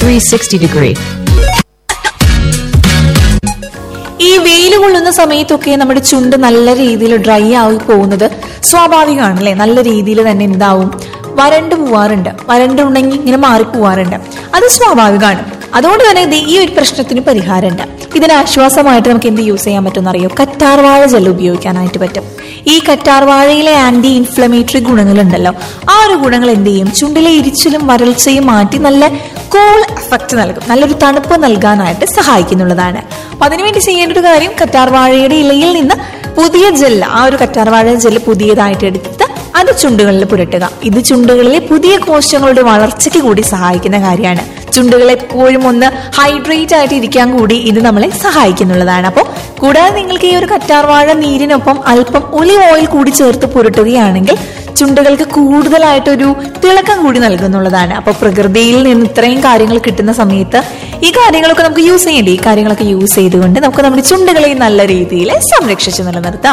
360 degree. ഈ വെയിൽ കൊള്ളുന്ന സമയത്തൊക്കെ നമ്മുടെ ചുണ്ട് നല്ല രീതിയിൽ ഡ്രൈ ആയി പോകുന്നത് സ്വാഭാവികമാണ് അല്ലെ നല്ല രീതിയിൽ തന്നെ എന്താവും വരണ്ട് പോവാറുണ്ട് വരണ്ട് ഉണങ്ങി ഇങ്ങനെ മാറി പോവാറുണ്ട് അത് സ്വാഭാവികമാണ് അതുകൊണ്ട് തന്നെ ദേ ഈ ഒരു പ്രശ്നത്തിന് പരിഹാരമുണ്ട് ഇതിന് ആശ്വാസമായിട്ട് നമുക്ക് എന്ത് യൂസ് ചെയ്യാൻ പറ്റുമെന്ന് അറിയോ കറ്റാർവാഴ ജെൽ ഉപയോഗിക്കാനായിട്ട് പറ്റും ഈ കറ്റാർവാഴയിലെ ആന്റി ഇൻഫ്ലമേറ്ററി ഗുണങ്ങളുണ്ടല്ലോ ആ ഒരു ഗുണങ്ങൾ എന്ത് ചെയ്യും ചുണ്ടിലെ ഇരിച്ചിലും വരൾച്ചയും മാറ്റി നല്ല കൂൾ എഫക്റ്റ് നൽകും നല്ലൊരു തണുപ്പ് നൽകാനായിട്ട് സഹായിക്കുന്നുള്ളതാണ് അപ്പൊ അതിനുവേണ്ടി ചെയ്യേണ്ട ഒരു കാര്യം കറ്റാർവാഴയുടെ ഇലയിൽ നിന്ന് പുതിയ ജെല്ല് ആ ഒരു കറ്റാർവാഴ ജെല്ല് പുതിയതായിട്ട് എടുത്ത് അത് ചുണ്ടുകളിൽ പുരട്ടുക ഇത് ചുണ്ടുകളിലെ പുതിയ കോശങ്ങളുടെ വളർച്ചയ്ക്ക് കൂടി സഹായിക്കുന്ന കാര്യമാണ് ചുണ്ടുകൾ എപ്പോഴും ഒന്ന് ഹൈഡ്രേറ്റ് ആയിട്ട് ഇരിക്കാൻ കൂടി ഇത് നമ്മളെ സഹായിക്കുന്നുള്ളതാണ് അപ്പോൾ കൂടാതെ നിങ്ങൾക്ക് ഈ ഒരു കറ്റാർവാഴ നീരിനൊപ്പം അല്പം ഒലിവ് ഓയിൽ കൂടി ചേർത്ത് പുരട്ടുകയാണെങ്കിൽ ചുണ്ടുകൾക്ക് കൂടുതലായിട്ടൊരു തിളക്കം കൂടി നൽകുന്നുള്ളതാണ് അപ്പോൾ പ്രകൃതിയിൽ നിന്ന് ഇത്രയും കാര്യങ്ങൾ കിട്ടുന്ന സമയത്ത് ഈ കാര്യങ്ങളൊക്കെ നമുക്ക് യൂസ് ചെയ്യേണ്ടി ഈ കാര്യങ്ങളൊക്കെ യൂസ് ചെയ്തുകൊണ്ട് നമുക്ക് നമ്മുടെ ചുണ്ടുകളെ നല്ല രീതിയിൽ സംരക്ഷിച്ച് നിലനിർത്താം